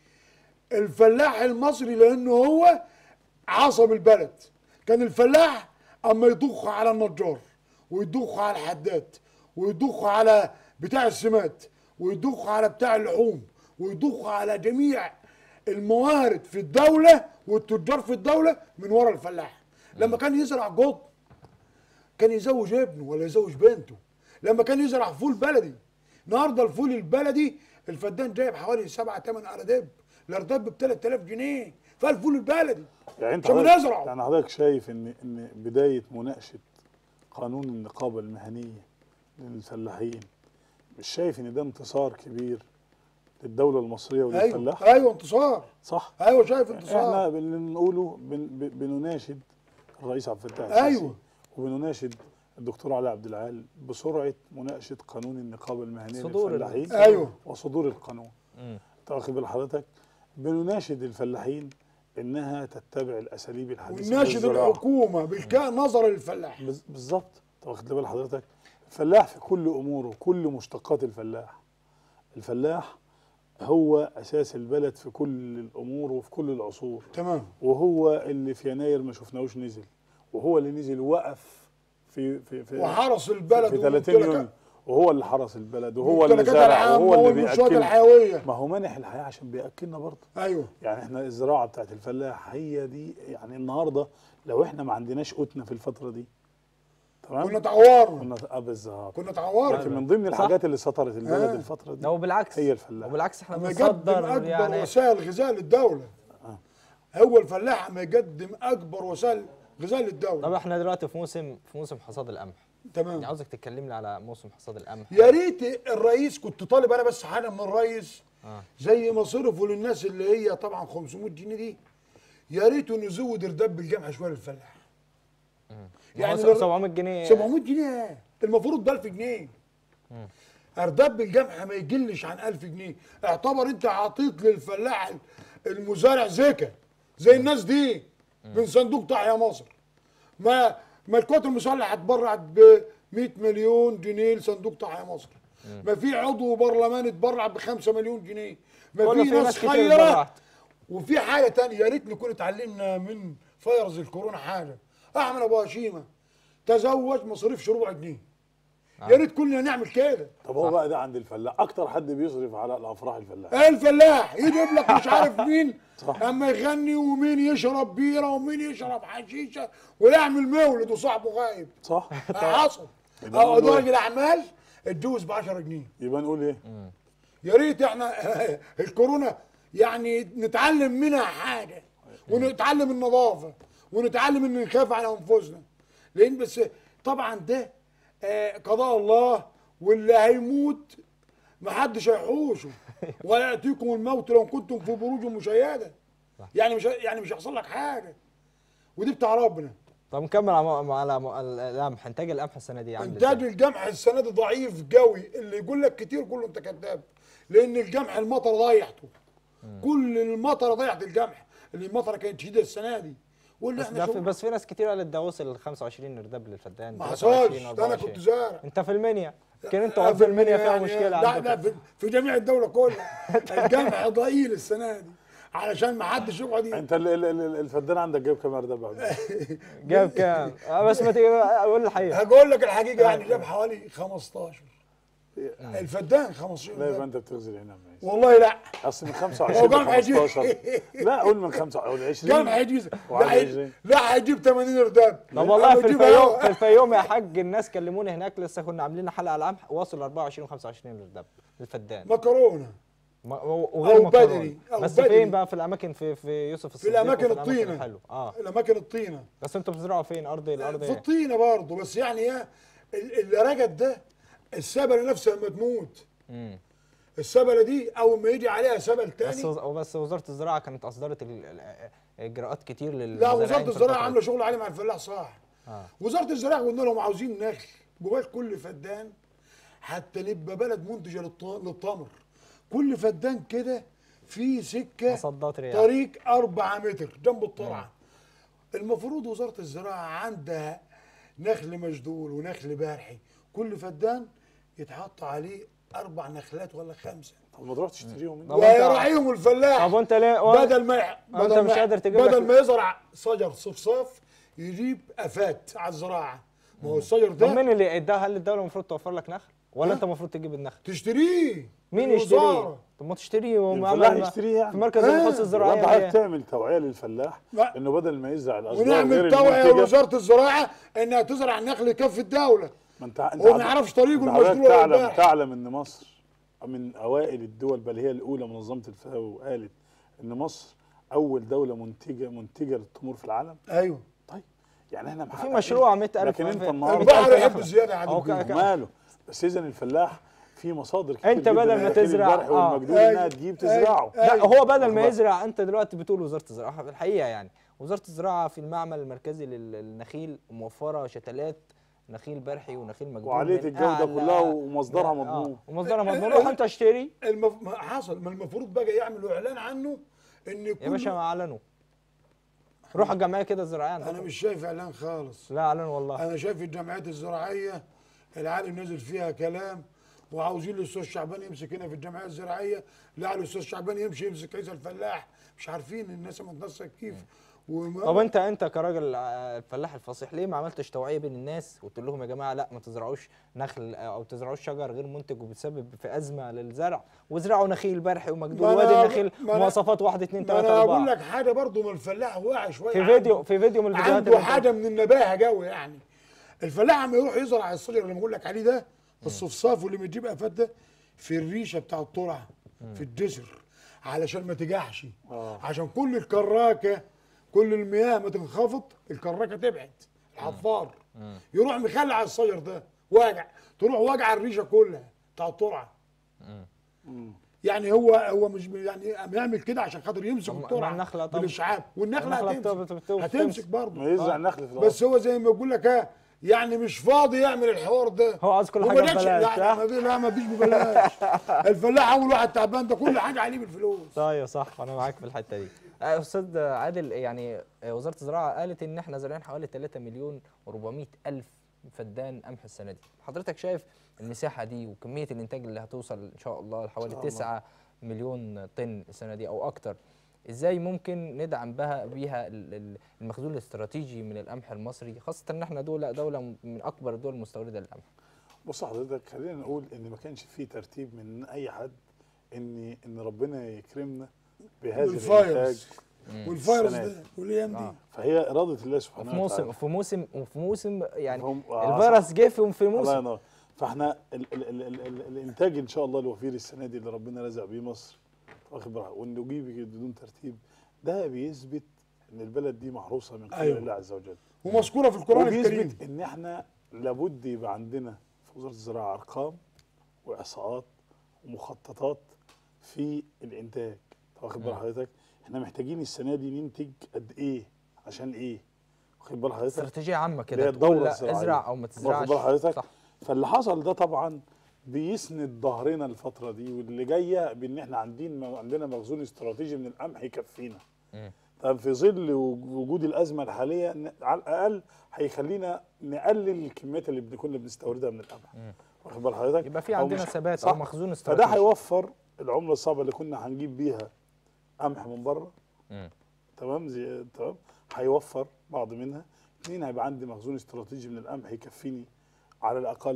الفلاح المصري لانه هو عصب البلد كان الفلاح اما يضخ على النجار ويضخ على الحداد ويضخ على بتاع السمات ويضخ على بتاع اللحوم ويضخ على جميع الموارد في الدولة والتجار في الدولة من ورا الفلاح لما كان يزرع قطن كان يزوج ابنه ولا يزوج بنته لما كان يزرع فول بلدي النهارده الفول البلدي الفدان جايب حوالي 7 8 ارداب الارداب ب 3000 جنيه فالفول البلدي يعني انت عشان حضرتك- نزرعه. يعني حضرتك شايف ان ان بدايه مناقشه قانون النقابه المهنيه للفلاحين مش شايف ان ده انتصار كبير للدوله المصريه ايوه وللفلاح ايوه انتصار صح ايوه شايف احنا انتصار اللي بنقوله بن ب- بنناشد الرئيس عبد الفتاح السيسي أيوة. وبنناشد الدكتور علي عبد العال بسرعه مناقشه قانون النقابه المهنيه صدور ال- للفلاحين أيوة. وصدور القانون انت واخد بال حضرتك بنناشد الفلاحين انها تتبع الاساليب الحديثه وناشد للزراعة. الحكومه بالكاء نظر للفلاح بز- بالظبط انت واخد بال حضرتك الفلاح في كل اموره كل مشتقات الفلاح الفلاح هو اساس البلد في كل الامور وفي كل العصور تمام وهو اللي في يناير ما شفناهوش نزل وهو اللي نزل وقف في في في وحرس البلد في 30 وممتلكات- يونيو وهو اللي حرس البلد وهو اللي ممتلكاتها زرع العامة وهو اللي والمنشآت بياكلنا الحيويه ما هو مانح الحياه عشان بياكلنا برضه ايوه يعني احنا الزراعه بتاعت الفلاح هي دي يعني النهارده لو احنا ما عندناش قوتنا في الفتره دي تمام كنا تعورنا كنا اه بالظبط كنا لكن تعورنا من ضمن الحاجات اللي سطرت البلد آه. الفتره دي ده وبالعكس هي الفلاح. وبالعكس احنا اما يقدم بنصدر اكبر يعني وسائل غذاء للدوله هو الفلاح اما يقدم اكبر وسائل غذاء طب للدوله احنا دلوقتي في موسم في موسم حصاد القمح يعني تمام عاوزك تكلمني على موسم حصاد القمح يا ريت الرئيس كنت طالب انا بس حاجه من الرئيس آه. زي ما صرفوا للناس اللي هي طبعا 500 جنيه دي يا ريت انه يزود رداب الجمعه شويه للفلاح يعني لل- 700 جنيه 700 جنيه المفروض ب 1000 جنيه ارداب بالجمح ما يقلش عن 1000 جنيه اعتبر انت عطيت للفلاح المزارع زكاه زي الناس دي من صندوق تحيا مصر ما ما القوات المسلحه اتبرعت ب 100 مليون جنيه لصندوق تحيا مصر ما في عضو برلمان اتبرع ب 5 مليون جنيه ما كله في في ناس ناس كتير خيره اتبرعت. وفي حاجه تانية يا ريت نكون اتعلمنا من فيروس الكورونا حاجه احمد ابو هشيمه تزوج ما صرفش ربع جنيه يا ريت كلنا نعمل كده طب هو بقى ده عند الفلاح اكتر حد بيصرف على الافراح الفلاح الفلاح يجيب لك مش عارف مين صح. اما يغني ومين يشرب بيره ومين يشرب حشيشه ويعمل مولد وصاحبه غايب صح حصل يبقى او نقول له راجل اعمال اتجوز ب 10 جنيه يبقى نقول ايه يا ريت احنا الكورونا يعني نتعلم منها حاجه ونتعلم النظافه ونتعلم ان نخاف على انفسنا لان بس طبعا ده آه، قضاء الله واللي هيموت محدش هيحوشه ولا ياتيكم الموت لو كنتم في بروج مشيده يعني مش يعني مش هيحصل لك حاجه ودي بتاع ربنا طب نكمل على على م- القمح انتاج القمح السنه دي عامل انتاج ازاي؟ الجمح السنه دي ضعيف قوي اللي يقول لك كتير كله انت كذاب لان الجمح المطر ضيعته كل المطر ضيعت الجمح اللي المطره كانت شديده السنه دي واللي بس, احنا ده في شوف بس في ناس كتير قالت ده وصل 25 رداب للفدان ما 23 حصلش ده انا 24. كنت زارع انت في المنيا يمكن انتوا في المنيا فيها يعني مشكله لا لا عندكم في, في جميع الدوله كلها الجمح ضئيل السنه دي علشان ما حدش يقعد ي- انت ال- ال- ال- الفدان عندك جايب كام ارداب يا عبد؟ جاب كام؟ آه، بس ما تيجي اقول الحقيقه هقول لك الحقيقه يعني جاب حوالي 15 الفدان 15 لا يبقى ارداب انت بتغزل هنا يا عيسى. والله لا اصل من هو 25 قام ل هيجيب 15 لا قول من 5 او 20 قام هيجيب وعلى لا هي- عشرين. لا هيجيب 80 ارداب طب والله في هيجيبها الفيوم هو. في الفيوم يا حاج الناس كلموني هناك لسه كنا عاملين حلقه على القمح وصلوا 24 و25 ارداب الفدان مكرونه ما- وغير أو مكرونة. بدري، أو بس بدري. فين بقى في الاماكن في في يوسف الصديق الأماكن وفي الطينة. الحلوه اه الاماكن الطينه بس انتوا بتزرعوا فين ارض الارض في ايه الطينه برضه بس يعني ايه ال- اللي رجت ده السبله نفسها لما تموت مم. السبله دي اول ما يجي عليها سبل بس تاني وز- بس وزاره الزراعه كانت اصدرت ال- ال- اجراءات كتير لل لا وزاره الزراعه عامله شغل عالي مع الفلاح صح آه. وزاره الزراعه قلنا لهم عاوزين نخل جواش كل فدان حتى نبقى بلد منتجه للط- للتمر كل فدان كده في سكه مصدات رياح طريق 4 متر جنب الطرعه المفروض وزاره الزراعه عندها نخل مجدول ونخل بارحي كل فدان يتحط عليه اربع نخلات ولا خمسه طب ما تروح تشتريهم طب أنت- ويراعيهم الفلاح طب وانت ليه بدل ما أنت بدل مش ما قادر تجيب بدل لك- ما يزرع شجر صفصاف يجيب افات على الزراعه ما هو الشجر طب ده مين اللي اداها هل الدوله المفروض توفر لك نخل ولا انت المفروض تجيب النخل تشتريه مين من يشتريه الوزارة. طب ما تشتريه الفلاح ومعمل يشتريه يعني في مركز آه. البحوث الزراعيه وانت عايز اللي- تعمل توعيه للفلاح لا. انه بدل ما يزرع الاشجار غير ونعمل توعيه المنتجه لوزاره الزراعه انها تزرع النخل يكفي الدوله ما انت انت هو ما عاد- يعرفش طريقه انت حضرتك المشروع تعلم والباحث. تعلم ان مصر من اوائل الدول بل هي الاولى منظمه الفاو قالت ان مصر اول دوله منتجه منتجه للتمور في العالم ايوه طيب يعني احنا في محققين. مشروع 100000 لكن انت في- النهارده البحر يحب نخلة. الزياده يا أهو عادل ك- بيه. ماله بس اذا الفلاح في مصادر كتير انت جداً بدل ما للأكل تزرع- البرحي آه. والمجدول أيوة. انها تجيب أيوة. تزرعه لا أيوة. هو بدل ما أخبار. يزرع انت دلوقتي بتقول وزاره الزراعه في الحقيقه يعني وزاره الزراعه في المعمل المركزي لل- للنخيل موفره شتلات نخيل برحي ونخيل مجدول وعاليه من الجوده أعلى- كلها ومصدرها آه، مضمون ومصدرها مضمون روح انت اشتري المف... ما حصل ما المفروض بقى يعملوا اعلان عنه ان يا كل باشا ما اعلنوا روح الجمعيه كده الزراعيه انا عندكم. مش شايف اعلان خالص لا اعلنوا والله انا شايف الجمعيات الزراعيه العالم نزل فيها كلام وعاوزين الاستاذ شعبان يمسك هنا في الجمعيه الزراعيه لا الاستاذ شعبان يمشي يمسك عيسى الفلاح مش عارفين الناس متنسق كيف وما طب انت انت كراجل آه، الفلاح الفصيح ليه ما عملتش توعيه بين الناس وتقول لهم يا جماعه لا ما تزرعوش نخل آه، او تزرعوش شجر غير منتج وبتسبب في ازمه للزرع وازرعوا نخيل برحي ومجدول ما أنا وادي أقول- النخيل ما أنا- مواصفات واحد اثنين ما انا ثلاثه اقول اربعه لك حاجه برضو ما الفلاح واعي شويه في عنده- فيديو في فيديو من الفيديوهات عنده اللي انت- حاجه من النباهه قوي يعني الفلاح عم يروح يزرع الشجر اللي بقول لك عليه ده الصفصاف واللي بتجيب افات ده في الريشه بتاع الطرع في الجسر علشان ما تجحش آه. عشان كل الكراكه كل المياه ما تنخفض الكراكه تبعد الحفار يروح مخلع الشجر ده واجع تروح واجع الريشه كلها بتاع الطرعه يعني هو هو مش يعني عم يعمل كده عشان خاطر يمسك طب ما- الطرعه ما النخلة طب- بالاشعاع والنخله النخلة هتمسك بت- بت- بت- هتمسك بتمسك. برضه ما يزرع آه. نخل في الارض بس هو زي ما بقول لك ها يعني مش فاضي يعمل الحوار ده هو عاوز كل وما حاجة جاتش- ببلاش، لا صح؟ ما في- لا ما فيش ببلاش الفلاح اول واحد تعبان ده كل حاجه عليه بالفلوس ايوه صح انا معاك في الحته دي آه، استاذ عادل يعني آه، وزاره الزراعه قالت ان احنا زارعين حوالي 3 مليون و400 الف فدان قمح السنه دي حضرتك شايف المساحه دي وكميه الانتاج اللي هتوصل ان شاء الله لحوالي شاء الله. 9 مليون طن السنه دي او اكتر ازاي ممكن ندعم بها بيها ال- ال- المخزون الاستراتيجي من القمح المصري خاصه ان احنا دوله دوله من اكبر الدول المستورده للقمح بص حضرتك خلينا نقول ان ما كانش فيه ترتيب من اي حد ان ان ربنا يكرمنا بهذا الانتاج والفيروس والفيروس السنة ده والايام دي آه. فهي اراده الله سبحانه في موسم وتعالى في موسم وفي موسم يعني هم- آه، الفيروس جه في في الله موسم ينور فاحنا ال ال ال ال ال الانتاج ان شاء الله الوفير السنه دي اللي ربنا رزق بيه مصر واخد بالك وانه يجي بدون ترتيب ده بيثبت ان البلد دي محروسه من قبل أيوة. الله عز وجل ومذكوره في القران الكريم وبيثبت ان احنا لابد يبقى عندنا في وزاره الزراعه ارقام واحصاءات ومخططات في الانتاج واخد بال حضرتك احنا محتاجين السنه دي ننتج قد ايه عشان ايه واخد بال حضرتك استراتيجيه عامه اللي هي كده تقول الدورة لا الزراعية. ازرع او ما واخد تزرعش بال حضرتك صح فاللي حصل ده طبعا بيسند ظهرنا الفتره دي واللي جايه بان احنا عندين عندنا مخزون استراتيجي من القمح يكفينا مم. طب في ظل وجود الازمه الحاليه ن- على الاقل هيخلينا نقلل الكميات اللي بن- كنا بنستوردها من القمح واخد بال حضرتك يبقى في أو عندنا مش- ثبات صح؟ او مخزون فده استراتيجي هيوفر العمله الصعبه اللي كنا هنجيب بيها قمح من بره مم. تمام زي تمام هيوفر بعض منها اثنين هيبقى عندي مخزون استراتيجي من القمح يكفيني على الاقل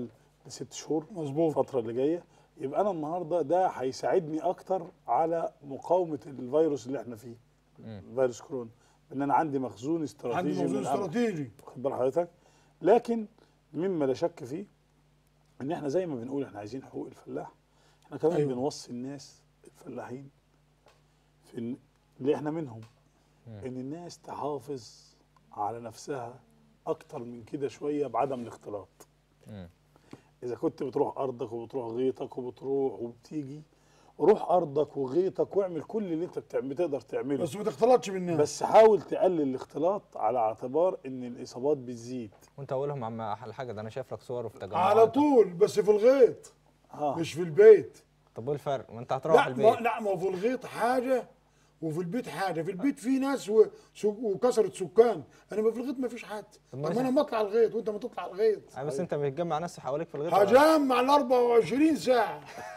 لست شهور مظبوط الفتره اللي جايه يبقى انا النهارده ده هيساعدني اكتر على مقاومه الفيروس اللي احنا فيه فيروس كورونا ان انا عندي مخزون استراتيجي عندي من موضوع الأمل. استراتيجي واخد بال حضرتك لكن مما لا شك فيه ان احنا زي ما بنقول احنا عايزين حقوق الفلاح احنا كمان أيوة. أيوة. بنوصي الناس الفلاحين في إن اللي احنا منهم ان الناس تحافظ على نفسها اكتر من كده شويه بعدم الاختلاط مم. اذا كنت بتروح ارضك وبتروح غيطك وبتروح وبتيجي روح ارضك وغيطك واعمل كل اللي انت بتعمل بتقدر تعمله بس ما تختلطش بالناس بس حاول تقلل الاختلاط على اعتبار ان الاصابات بتزيد وانت اقولهم عم احلى حاجه ده انا شايف لك صور في تجمعات على طول بس في الغيط اه مش في البيت طب وايه الفرق ما انت هتروح لا البيت ما لا ما هو في الغيط حاجه وفي البيت حاجه في البيت في ناس و- سو- وكثره سكان انما في الغيط ما فيش حد طب طب ما ما انا ما اطلع الغيط وانت ما تطلع الغيط آه بس انت بتجمع ناس حواليك في الغيط ولا- هجمع ال 24 ساعه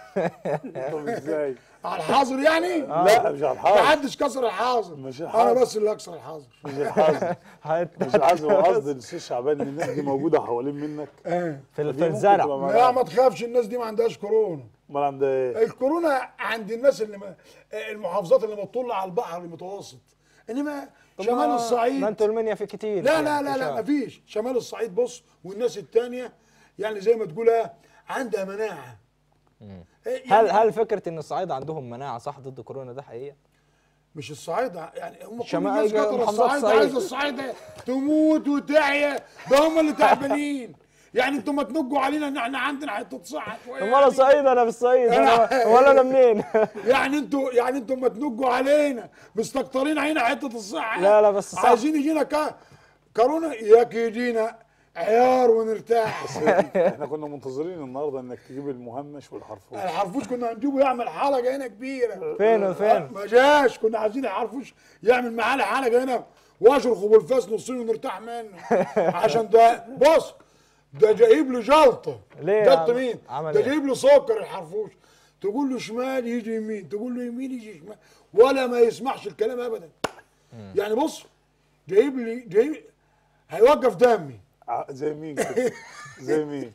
طب ازاي؟ على الحاظر يعني لا مش على ما الحاضر حدش كسر الحاظر مش انا الحاظر. بس اللي اكسر الحاظر مش الحظر هت- مش الحظر هو قصد الاستاذ شعبان ان الناس دي موجوده حوالين منك ايه في ال- فدي في ممكن الزرع تبقى لا معاك. ما تخافش الناس دي ما عندهاش كورونا امال عندها ايه؟ الكورونا عند الناس اللي ما المحافظات اللي بتطل على البحر المتوسط انما طب شمال ما- الصعيد ما انتوا المنيا في كتير لا يعني لا لا لا إشارة. مفيش شمال الصعيد بص والناس التانية يعني زي ما تقول ايه عندها مناعة إيه يعني هل هل فكره ان الصعايده عندهم مناعه صح ضد كورونا ده حقيقيه؟ مش الصعيد يعني هم كل شمال- الناس كتر محافظات الصعيد الصعيد. عايزه الصعيد تموت وتعيا ده هم اللي تعبانين يعني انتم ما تنقوا علينا ان احنا عندنا حته صحه شويه امال انا صعيد انا في الصعيد انا أنا- ولا انا منين؟ يعني انتوا يعني انتم ما تنقوا علينا مستكترين علينا حته الصحه لا لا بس صح. عايزين يجينا كا كورونا ياك يجينا عيار ونرتاح احنا كنا منتظرين النهارده انك تجيب المهمش والحرفوش الحرفوش كنا هنجيبه يعمل حلقه هنا كبيره فين وفين؟ ما جاش كنا عايزين الحرفوش يعمل معانا حلقه هنا واشرخ بالفاس نصين ونرتاح منه عشان ده بص ده جايب له جلطه ليه يا جلطه عم؟ مين؟ عمل ده ايه؟ جايب له سكر الحرفوش تقول له شمال يجي يمين تقول له يمين يجي شمال ولا ما يسمعش الكلام ابدا يعني بص جايب لي جايب هيوقف دمي ع- زي مين كده؟ زي مين؟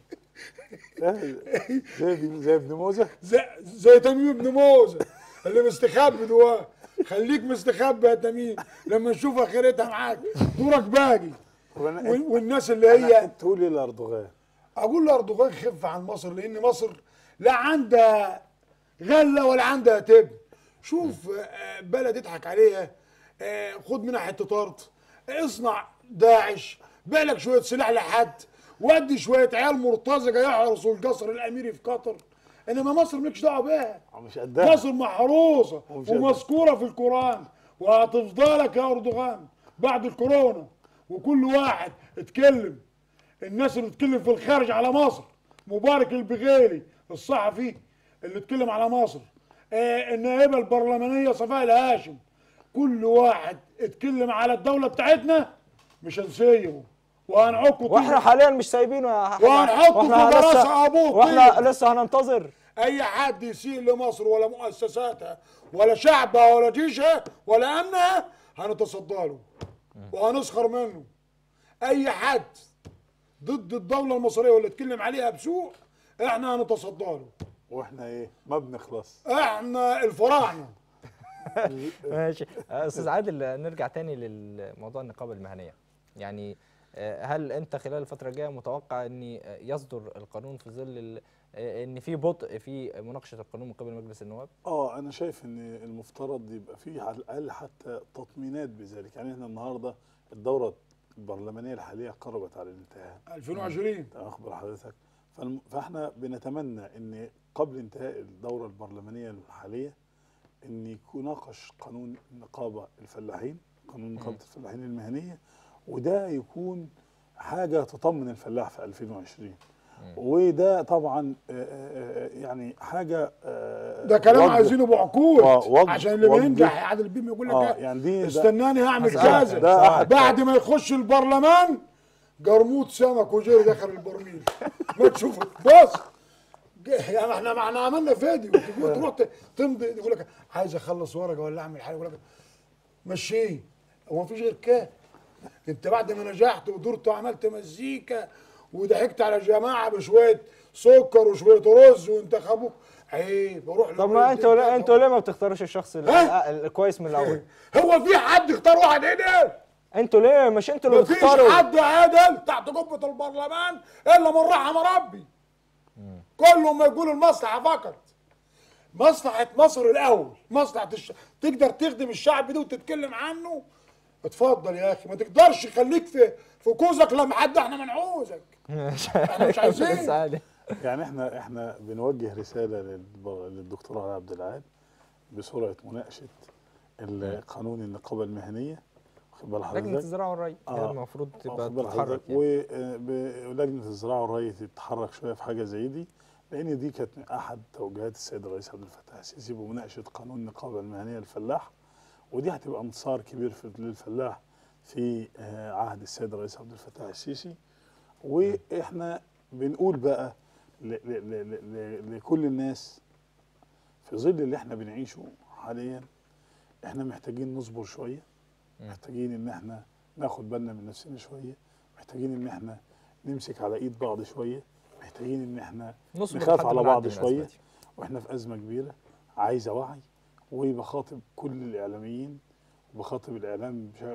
إيه؟ زي زي ابن موزه؟ زي, زي تميم ابن موسى اللي مستخبي جواه خليك مستخبي يا تميم لما نشوف اخرتها معاك دورك باقي طب أنا- وال- والناس اللي أنا هي كنت تقول ايه لاردوغان؟ اقول لاردوغان خف عن مصر لان مصر لا عندها غله ولا عندها تبن شوف آه، بلد يضحك عليها آه، خد منها حته ارض اصنع داعش بيع لك شويه سلاح لحد ودي شويه عيال مرتزقه يحرسوا القصر الاميري في قطر انما مصر مالكش دعوه بيها مش قدها مصر محروسه ومش ومذكوره في القران وهتفضلك يا اردوغان بعد الكورونا وكل واحد اتكلم الناس اللي بتتكلم في الخارج على مصر مبارك البغيلي الصحفي اللي اتكلم على مصر آه النائبه البرلمانيه صفاء الهاشم كل واحد اتكلم على الدوله بتاعتنا مش هنسيبه وهنعكه طول- واحنا حاليا مش سايبينه يا حاج. وهنحطه واحنا في لسه- براسة أبوه واحنا طيب. لسه هننتظر اي حد يسيء لمصر ولا مؤسساتها ولا شعبها ولا جيشها ولا امنها هنتصدى له وهنسخر منه اي حد ضد الدوله المصريه واللي اتكلم عليها بسوء احنا هنتصدى له واحنا ايه؟ ما بنخلص احنا الفراعنه ماشي آه، استاذ عادل نرجع تاني للموضوع النقابه المهنيه يعني آه، هل انت خلال الفتره الجايه متوقع ان آه، يصدر القانون في ظل ال- آه، ان في بطء في مناقشه القانون من قبل مجلس النواب اه انا شايف ان المفترض يبقى فيه على الاقل حتى تطمينات بذلك يعني احنا النهارده الدوره البرلمانيه الحاليه قربت على الانتهاء 2020 تمام اخبر حضرتك فالم- فاحنا بنتمنى ان قبل انتهاء الدوره البرلمانيه الحاليه ان يكون ناقش قانون نقابه الفلاحين قانون نقابه الفلاحين المهنيه وده يكون حاجه تطمن الفلاح في 2020 وده طبعا آه، آه، آه، يعني حاجه آه، ده كلام وجه- عايزينه بعقود آه، وجه- عشان اللي وجه. بينجح عادل بيم يقول لك اه إيه؟ يعني دي ده- استناني هعمل هسألك. كذا ده أحد- بعد ما يخش البرلمان جرموط سمك وجري دخل البرميل ما تشوف بص يعني احنا احنا عملنا فيديو تقول تروح ت- تمضي يقول لك عايز اخلص ورقه ولا اعمل حاجه يقول لك مشيه هو مفيش غير كده انت بعد ما نجحت ودرت وعملت مزيكا وضحكت على جماعه بشويه سكر وشويه رز وانتخبوا عيب اروح طب ما انتوا ليه انتوا ليه ما بتختاروش الشخص ال- ها؟ ال- الكويس من الاول هو في حد يختار واحد هنا انتوا ليه مش انتوا اللي مفيش بتختاروا حد عادل تحت قبة البرلمان الا من رحم ربي كلهم ما يقول المصلحة فقط مصلحة مصر الأول مصلحة الش... تقدر تخدم الشعب ده وتتكلم عنه اتفضل يا أخي ما تقدرش خليك في في كوزك لما حد احنا منعوزك احنا مش عايزين. بس عادي يعني احنا احنا بنوجه رساله للب- للدكتور علي عبد العال بسرعه مناقشه القانون النقابه المهنيه واخد بال لجنه حضرتك الزراعه والري هي آه. المفروض تبقى واخد بال تتحرك حضرتك يعني. ولجنه الزراعه والري تتحرك شويه في حاجه زي دي لان دي كانت من احد توجيهات السيد الرئيس عبد الفتاح السيسي بمناقشه قانون النقابه المهنيه للفلاح ودي هتبقى انتصار كبير في للفلاح في آه، عهد السيد الرئيس عبد الفتاح السيسي واحنا بنقول بقى ل- ل- ل- ل- ل- لكل الناس في ظل اللي احنا بنعيشه حاليا احنا محتاجين نصبر شويه محتاجين ان احنا ناخد بالنا من نفسنا شويه محتاجين ان احنا نمسك على ايد بعض شويه محتاجين ان احنا نصبر نخاف لحد على ما بعض نعدي من شويه الأزمة دي. واحنا في ازمه كبيره عايزه وعي وبخاطب كل الاعلاميين وبخاطب الاعلام بشا-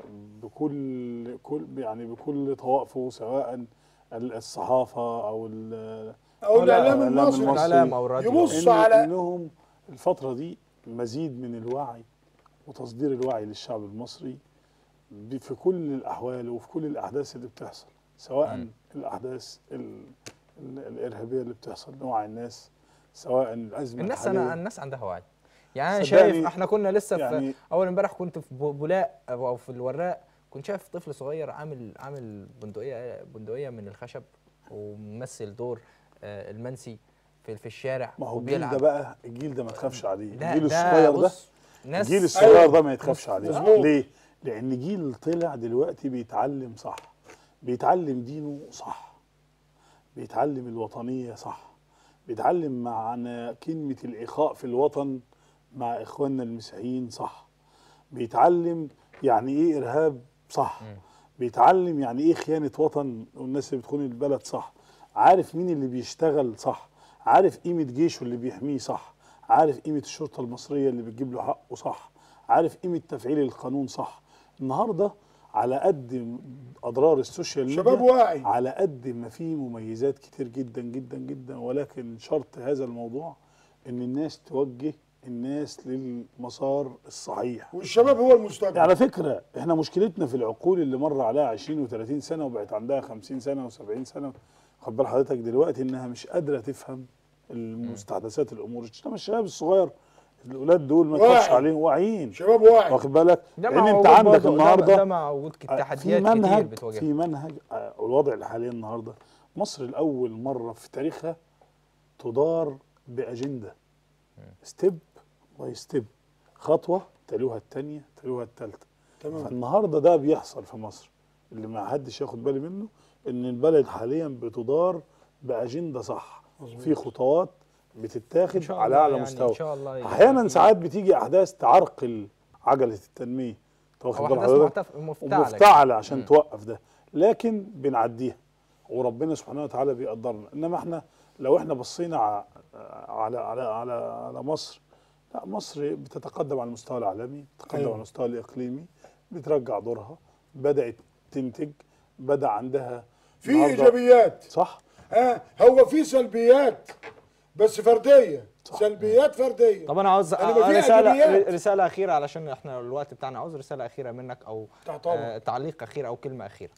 بكل كل يعني بكل طوائفه سواء ال- الصحافه او ال- او لا، الاعلام الإعلام المصري المصري. الاعلام او الراديو يبص إن على- انهم الفتره دي مزيد من الوعي وتصدير الوعي للشعب المصري ب- في كل الاحوال وفي كل الاحداث اللي بتحصل سواء مم. الاحداث ال- ال- الارهابيه اللي بتحصل نوع الناس سواء الازمه الناس الحالية. انا الناس عندها وعي يعني انا صدقني شايف احنا كنا لسه في يعني- اول امبارح كنت في بو- بولاق او أو في الوراق كنت شايف طفل صغير عامل عامل بندقيه بندقيه من الخشب وممثل دور آه، المنسي في في الشارع ما هو الجيل ده وبيلعب. بقى الجيل ده ما تخافش عليه ده الجيل ده الصغير ده بص ناس الجيل الصغير أيوة. ده ما يتخافش عليه مظبوط. ليه؟ لأن جيل طلع دلوقتي بيتعلم صح بيتعلم دينه صح بيتعلم الوطنية صح بيتعلم معنى كلمة الإخاء في الوطن مع إخواننا المسيحيين صح بيتعلم يعني إيه إرهاب صح بيتعلم يعني إيه خيانة وطن والناس اللي بتخون البلد صح عارف مين اللي بيشتغل صح عارف قيمة جيشه اللي بيحميه صح عارف قيمة الشرطة المصرية اللي بتجيب له حقه صح عارف قيمة تفعيل القانون صح النهاردة على قد أضرار السوشيال ميديا شباب واعي. على قد ما في مميزات كتير جدا جدا جدا ولكن شرط هذا الموضوع ان الناس توجه الناس للمسار الصحيح والشباب هو المستقبل على فكرة احنا مشكلتنا في العقول اللي مر عليها 20 و30 سنة وبقت عندها 50 سنة و70 سنة خد بال حضرتك دلوقتي انها مش قادرة تفهم المستحدثات الامور انما الشباب الصغير الاولاد دول ما تخافش واعي. عليهم واعيين شباب واعي واخد بالك ده لان مع انت وجود عندك برضه- ده- النهارده ده مع وجود في تحديات كتير منهج بتواجهها في منهج آه، الوضع الحالي النهارده مصر لاول مره في تاريخها تدار باجنده ستيب باي ستيب خطوه تلوها الثانيه تلوها الثالثه تمام فالنهارده ده بيحصل في مصر اللي ما حدش ياخد باله منه ان البلد حاليا بتدار باجنده صح مظبوط. في خطوات إن بتتاخد شاء على الله اعلى يعني مستوى إن شاء الله يبقى احيانا في- ساعات بتيجي احداث تعرقل عجله التنميه أنت واخد او بال احداث حضرتك؟ معتف- مفتعله ومفتعله عشان مم. توقف ده لكن بنعديها وربنا سبحانه وتعالى بيقدرنا انما احنا لو احنا بصينا ع- على على على على مصر لا مصر بتتقدم على المستوى العالمي بتتقدم أيوة. على المستوى الاقليمي بترجع دورها بدات تنتج بدا عندها في النهاردة- ايجابيات صح ها هو في سلبيات بس فرديه صح. سلبيات فرديه طب انا عاوز يعني ما في رساله إيجابيات. رساله اخيره علشان احنا الوقت بتاعنا عاوز رساله اخيره منك او تحت أمرك. آه تعليق اخير او كلمه اخيره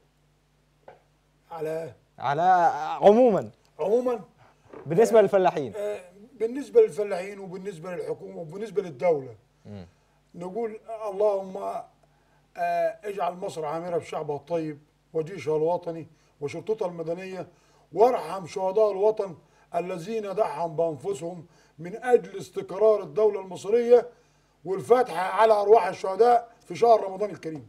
على على عموما عموما بالنسبه للفلاحين آه، بالنسبه للفلاحين وبالنسبه للحكومه وبالنسبه للدوله مم. نقول اللهم آه، اجعل مصر عامره بشعبها الطيب وجيشها الوطني وشرطتها المدنيه وارحم شهداء الوطن الذين ضحوا بانفسهم من اجل استقرار الدوله المصريه والفاتحه على ارواح الشهداء في شهر رمضان الكريم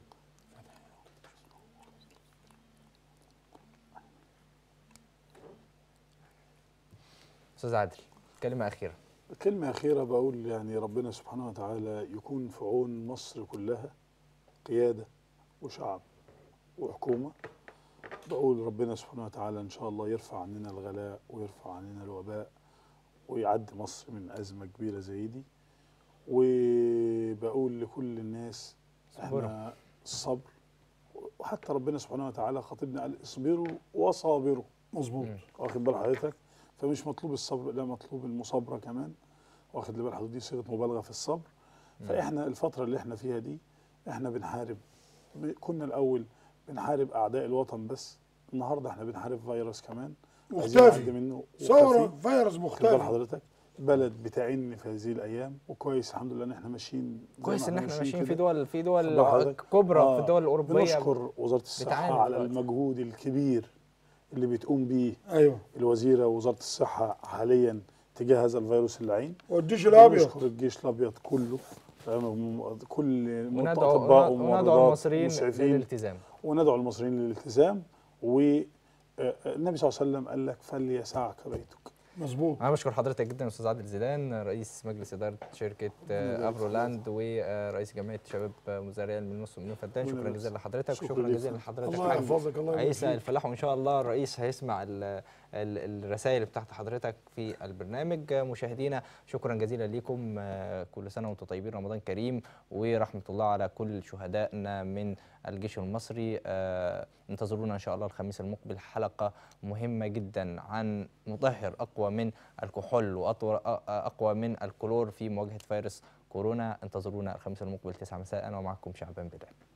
استاذ عادل كلمه اخيره كلمة أخيرة بقول يعني ربنا سبحانه وتعالى يكون في عون مصر كلها قيادة وشعب وحكومة بقول ربنا سبحانه وتعالى ان شاء الله يرفع عننا الغلاء ويرفع عننا الوباء ويعدي مصر من ازمه كبيره زي دي وبقول لكل الناس احنا الصبر وحتى ربنا سبحانه وتعالى خاطبنا قال اصبروا وصابروا مظبوط واخد بال حضرتك فمش مطلوب الصبر لا مطلوب المصابره كمان واخد بال حضرتك دي صيغه مبالغه في الصبر فاحنا الفتره اللي احنا فيها دي احنا بنحارب ب- كنا الاول بنحارب اعداء الوطن بس النهارده احنا بنحارب فيروس كمان عايزين مختفي. نعدي منه ثوره مختفي. فيروس واخد بال مختلف حضرتك بلد بتعن في هذه الايام وكويس الحمد لله ان احنا ماشيين زي ما كويس ان احنا ماشيين في كده. دول في دول خد بالك. كبرى آه، في الدول الاوروبيه بنشكر وزاره الصحه بتعاني على دلوقتي. المجهود الكبير اللي بتقوم بيه ايوه الوزيره ووزاره الصحه حاليا تجاه هذا الفيروس اللعين والجيش الابيض نشكر الجيش الابيض كله تمام؟ كل وندعو اطباء وندعو وممرضات المصريين ومسعفين للالتزام وندعو المصريين للالتزام والنبي صلى الله عليه وسلم قال لك فليسعك بيتك مظبوط انا بشكر حضرتك جدا استاذ عادل زيدان رئيس مجلس اداره شركه آه، افرولاند ورئيس جمعيه شباب مزارعين من نص مليون فدان شكرا ربنا جزيلا لحضرتك شكرا وشكرا ليك. جزيلا لحضرتك الله يحفظك الله يبارك عيسى فيك. الفلاح وان شاء الله الرئيس هيسمع ال ال الرسائل بتاعت حضرتك في البرنامج مشاهدينا شكرا جزيلا لكم آه، كل سنه وانتم طيبين رمضان كريم ورحمه الله على كل شهدائنا من الجيش المصري آه، انتظرونا ان شاء الله الخميس المقبل حلقه مهمه جدا عن مطهر اقوى من الكحول واقوى من الكلور في مواجهه فيروس كورونا انتظرونا الخميس المقبل 9 مساء ومعكم شعبان بدر